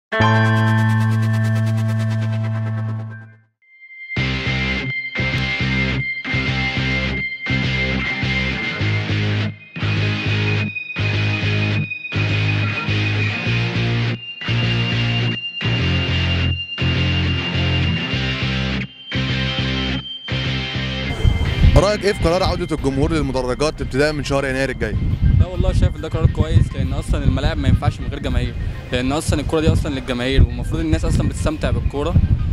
رايك ايه في قرار عوده الجمهور للمدرجات ابتداء من شهر يناير الجاي لا والله شايف إن ده قرار كويس لان اصلا الملاعب ما ينفعش من غير جماهير لان اصلا الكوره دي اصلا للجماهير والمفروض الناس اصلا بتستمتع بالكوره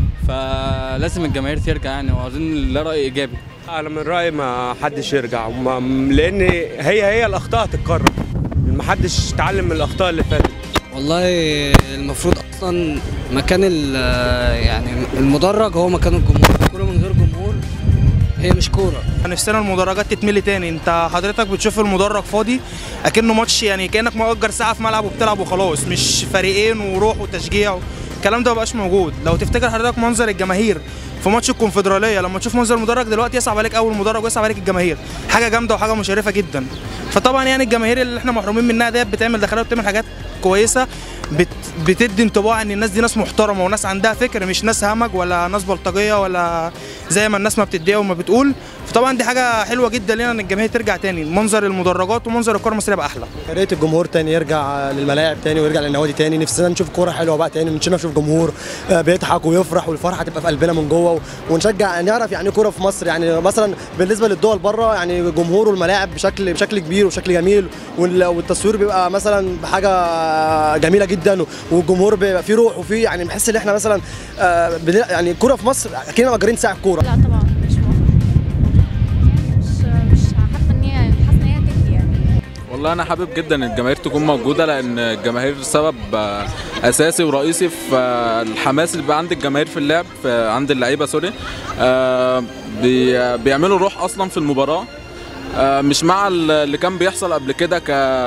فلازم الجماهير ترجع يعني وعاوزين لا راي ايجابي انا من رايي ما حدش يرجع وما- لان هي هي الاخطاء هتتكرر ما حدش اتعلم من الاخطاء اللي فاتت والله المفروض اصلا مكان ال- يعني المدرج هو مكان الجمهور الكوره من غير جمهور هي مش كوره نفسنا المدرجات تتملي تاني انت حضرتك بتشوف المدرج فاضي اكنه ماتش يعني كانك مؤجر ساعه في ملعب وبتلعب وخلاص مش فريقين وروح وتشجيع الكلام ده مبقاش موجود لو تفتكر حضرتك منظر الجماهير في ماتش الكونفدراليه لما تشوف منظر المدرج دلوقتي يصعب عليك اول مدرج ويصعب عليك الجماهير حاجه جامده وحاجه مشرفه جدا فطبعا يعني الجماهير اللي احنا محرومين منها ديت بتعمل دخلات وبتعمل حاجات كويسه بت بتدي انطباع ان الناس دي ناس محترمه وناس عندها فكر مش ناس همج ولا ناس بلطجيه ولا زي ما الناس ما بتدعي وما بتقول فطبعا دي حاجه حلوه جدا لنا ان الجماهير ترجع تاني منظر المدرجات ومنظر الكره المصريه يبقى احلى يا ريت الجمهور تاني يرجع للملاعب تاني ويرجع للنوادي تاني نفسنا نشوف كوره حلوه بقى تاني نفسنا نشوف جمهور آه، بيضحك ويفرح والفرحه تبقى في قلبنا من جوه و- ونشجع نعرف يعني ايه كوره في مصر يعني مثلا بالنسبه للدول بره يعني جمهور والملاعب بشكل بشكل كبير وبشكل جميل وال- والتصوير بيبقى مثلا بحاجه جميله جدا والجمهور بيبقى فيه روح وفيه يعني بنحس ان احنا مثلا آه، بن- يعني الكوره في مصر اكننا مأجرين ساعه كوره لا طبعا مش موافقة مش مش حاسه ان هي حاسه ان هي هتكفي يعني والله انا حابب جدا الجماهير تكون موجوده لان الجماهير سبب آه، اساسي ورئيسي في آه، الحماس اللي بيبقى عند الجماهير في اللعب في عند اللعيبه سوري آه، بي- بيعملوا روح اصلا في المباراه آه، مش مع ال- اللي كان بيحصل قبل كده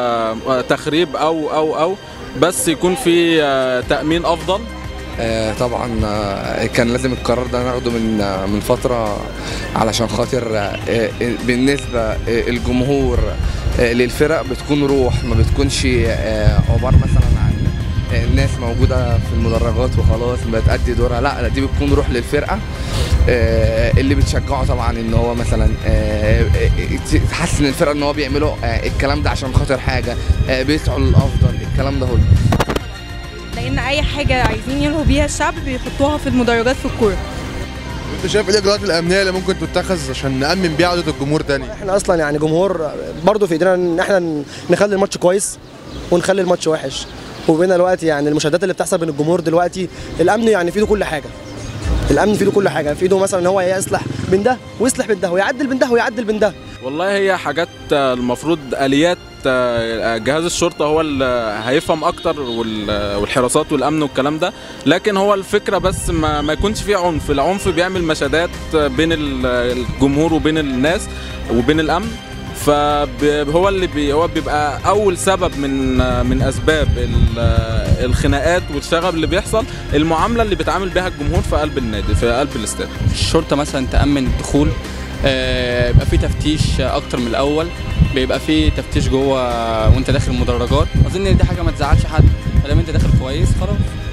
كتخريب او او او بس يكون في آه، تامين افضل آه، طبعا آه، كان لازم القرار ده ناخده من آه، من فتره علشان خاطر آه، آه، بالنسبه آه، الجمهور آه، للفرق بتكون روح ما بتكونش آه، عباره مثلا عن آه، ناس موجوده في المدرجات وخلاص بتأدي دورها لا لا، دي بتكون روح للفرقه آه، اللي بتشجعه طبعا ان هو مثلا آه، آه، تحسن الفرقه ان هو بيعملوا آه، الكلام ده عشان خاطر حاجه آه، بيسعوا للافضل الكلام ده هو لان اي حاجه عايزين يلهوا بيها الشعب بيحطوها في المدرجات في الكوره انت شايف ايه الاجراءات الامنيه اللي ممكن تتخذ عشان نامن بيها عوده الجمهور تاني احنا اصلا يعني جمهور برضه في ايدينا ان احنا نخلي الماتش كويس ونخلي الماتش وحش وبين الوقت يعني المشاهدات اللي بتحصل بين الجمهور دلوقتي الامن يعني في ايده كل حاجه الامن في ايده كل حاجه في ايده مثلا ان هو يصلح بين ده ويصلح بين ده ويعدل بين ده ويعدل بين ده والله هي حاجات آه، المفروض اليات آه، جهاز الشرطه هو اللي هيفهم اكتر وال- والحراسات والامن والكلام ده لكن هو الفكره بس ما, ما يكونش فيه عنف العنف بيعمل مشادات بين ال- الجمهور وبين الناس وبين الامن فهو اللي بي هو بيبقى اول سبب من آه، من اسباب ال- آه، الخناقات والشغب اللي بيحصل المعامله اللي بيتعامل بها الجمهور في قلب النادي في قلب الاستاد الشرطه مثلا تامن الدخول آه، يبقى في تفتيش اكتر من الاول بيبقى في تفتيش جوه وانت داخل المدرجات اظن ان دي حاجه ما تزعلش حد فلما انت داخل كويس خلاص